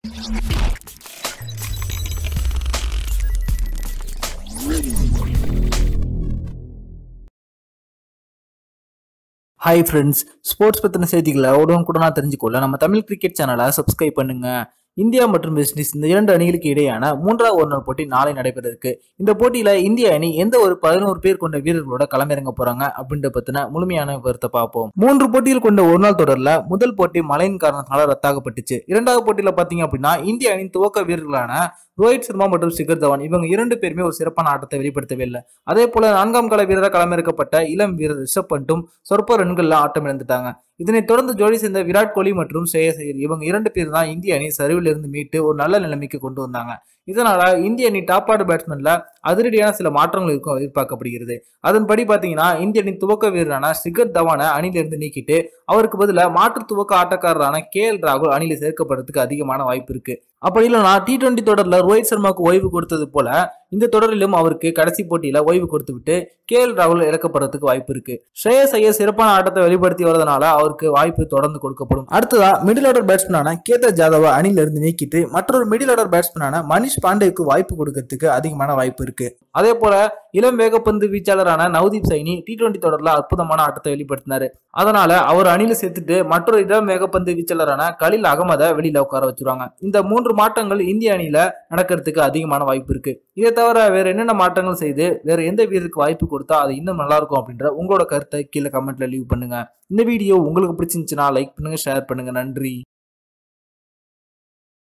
hi friends sports பற்றின செய்திகளை உடனுக்குடனாக தெரிஞ்சுக்கொள்ள நம்ம தமிழ் கிரிக்கெட் சேனலை சப்ஸ்கிரைப் பண்ணுங்க இந்தியா மற்றும் வெஸ்ட் இண்டீஸ் இந்த இரண்டு அணிகளுக்கு இடையான மூன்றாவது ஒரு நாள் போட்டி நாளை நடைபெற இருக்கு இந்த போட்டியில இந்திய அணி எந்த ஒரு பதினோரு பேர் கொண்ட வீரர்களோட களமிறங்க போறாங்க அப்படின்ற பத்தின முழுமையான விவரத்தை பார்ப்போம் மூன்று போட்டிகள் கொண்ட ஒரு நாள் தொடர்ல முதல் போட்டி மழையின் காரணத்தினால ரத்தாகப்பட்டுச்சு இரண்டாவது போட்டியில பாத்தீங்க அப்படின்னா இந்திய அணியின் துவக்க வீரர்களான ரோஹித் சர்மா மற்றும் சிகர் தவான் இவங்க இரண்டு பேருமே ஒரு சிறப்பான ஆட்டத்தை வெளிப்படுத்தவே இல்லை அதே போல நான்காம் கால வீரராக களமிறக்கப்பட்ட இளம் வீரர் ரிஷப் பண்ட்டும் சொற்ப ரன்கள்ல ஆட்டம் இழந்துட்டாங்க இதனைத் தொடர்ந்து ஜோடி சேர்ந்த விராட் கோலி மற்றும் ஸ்ரேயஸ் ஐயர் இவங்க இரண்டு பேர் தான் இந்திய அணி சரிவில் இருந்து மீட்டு ஒரு நல்ல நிலைமைக்கு கொண்டு வந்தாங்க இதனால இந்திய அணி டாப் ஆர்டர் பேட்ஸ்மேன்ல அதிரடியான சில மாற்றங்கள் இருக்கும் எதிர்பார்க்கப்படுகிறது அதன்படி பாத்தீங்கன்னா இந்திய அணி துவக்க வீரரான சிகர் தவானை அணியிலிருந்து நீக்கிட்டு அவருக்கு பதிலாக மாற்று துவக்க ஆட்டக்காரரான கே எல் ராகுல் அணியில சேர்க்கப்படுறதுக்கு அதிகமான வாய்ப்பு இருக்கு அப்படி இல்லைனா டி டுவெண்டி தொடர்ல ரோஹித் சர்மாவுக்கு ஓய்வு கொடுத்தது போல இந்த தொடரிலும் அவருக்கு கடைசி போட்டியில ஓய்வு கொடுத்து விட்டு கே எல் ராகுல் இறக்கப்படுறதுக்கு வாய்ப்பு இருக்கு ஸ்ரேயஸ் ஐயர் சிறப்பான ஆட்டத்தை வெளிப்படுத்தி வரதுனால அவருக்கு வாய்ப்பு தொடர்ந்து கொடுக்கப்படும் அடுத்ததா மிடில் ஆர்டர் பேட்ஸ்மேனான கேதர் ஜாதவ அணில இருந்து நீக்கிட்டு மற்றொரு மிடில் ஆர்டர் பேட்ஸ்மேனான மனிஷ் பாண்டேக்கு வாய்ப்பு கொடுக்கறதுக்கு அதிகமான வாய்ப்பு இருக்கு அதே போல இளம் வேகப்பந்து வீச்சாளரான நவதீப் சைனி டி டுவெண்டி தொடர்ல அற்புதமான ஆட்டத்தை வெளிப்படுத்தினாரு அதனால அவர் அணியில சேர்த்துட்டு மற்றொரு இளம் வேகப்பந்து வீச்சாளரான கலில் அகமதை வெளியில உட்கார வச்சிருவாங்க இந்த மூன்று மாற்றங்கள் இந்திய அணியில நடக்கிறதுக்கு அதிகமான வாய்ப்பு இருக்கு இதை தவிர வேற என்னென்ன மாற்றங்கள் செய்து வேற எந்த வீரருக்கு வாய்ப்பு கொடுத்தா அது இன்னும் நல்லா இருக்கும் அப்படின்ற உங்களோட கருத்தை கீழே கமெண்ட்ல லீவ் பண்ணுங்க இந்த வீடியோ உங்களுக்கு பிடிச்சிருந்துச்சுன்னா லைக் பண்ணுங்க ஷேர் பண்ணுங்க நன்றி